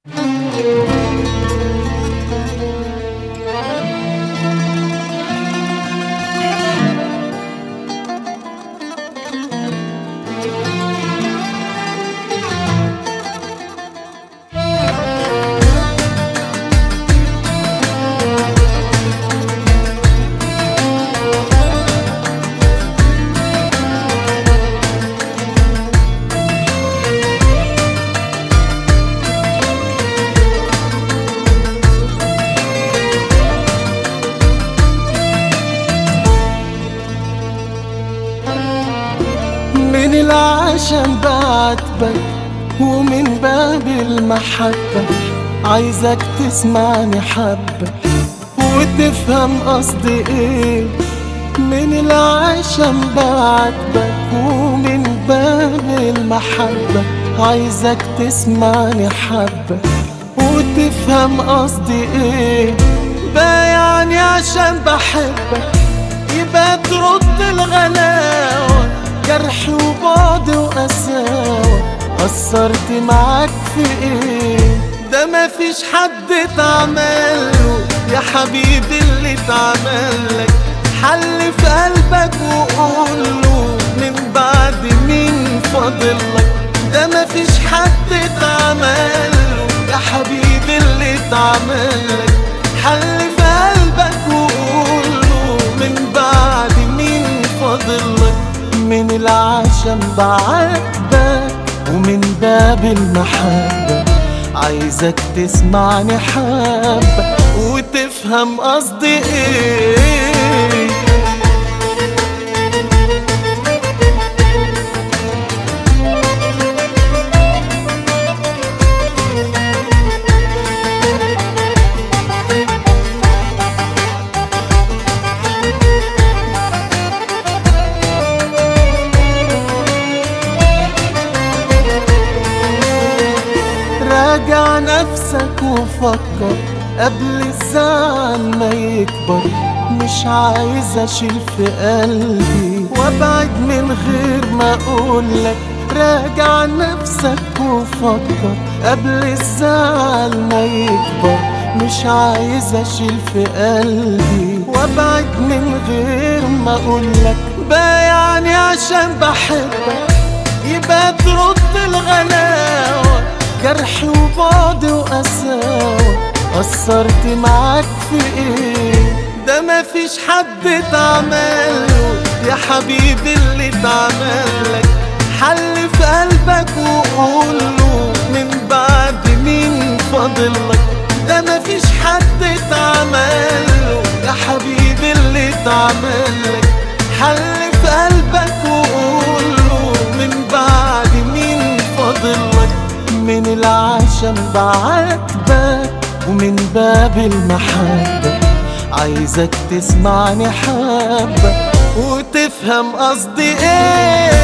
من العشم بعاتبك ومن باب المحبة عايزك تسمعني حبة وتفهم قصدي ايه من العشم بعاتبك ومن باب المحبة عايزك تسمعني حبة وتفهم قصدي ايه بايعني عشان بحبك يبقى ترد الغلاوة جرح وبعد وقساوة قصرت معاك في ايه ده مفيش حد اتعمله يا حبيبي اللي اتعملك حل في قلبك وقوله من بعد مين فاضلك ده مفيش حد اتعمله يا حبيبي اللي اتعملك حل في قلبك وقوله من بعد مين فاضلك من العشم بعاتبك ومن باب المحبة عايزك تسمعني حبة وتفهم قصدي ايه راجع نفسك وفكر قبل الزعل ما يكبر مش عايز اشيل في قلبي وابعد من غير ما اقولك راجع نفسك وفكر قبل الزعل ما يكبر مش عايز اشيل في قلبي وابعد من غير ما اقولك بايعني عشان بحبك يبقى ترد الغلاوة جرح وبعد وقساوة قصرت معاك في ايه ده مفيش حد اتعمله يا حبيبي اللي اتعملك حل في قلبك وقوله من بعد مين فاضلك ده مفيش حد اتعمله يا حبيبي اللي اتعملك حل في قلبك وقوله من بعد مين فاضلك من العشم بعاتبك ومن باب المحبة عايزك تسمعني حبة وتفهم قصدي ايه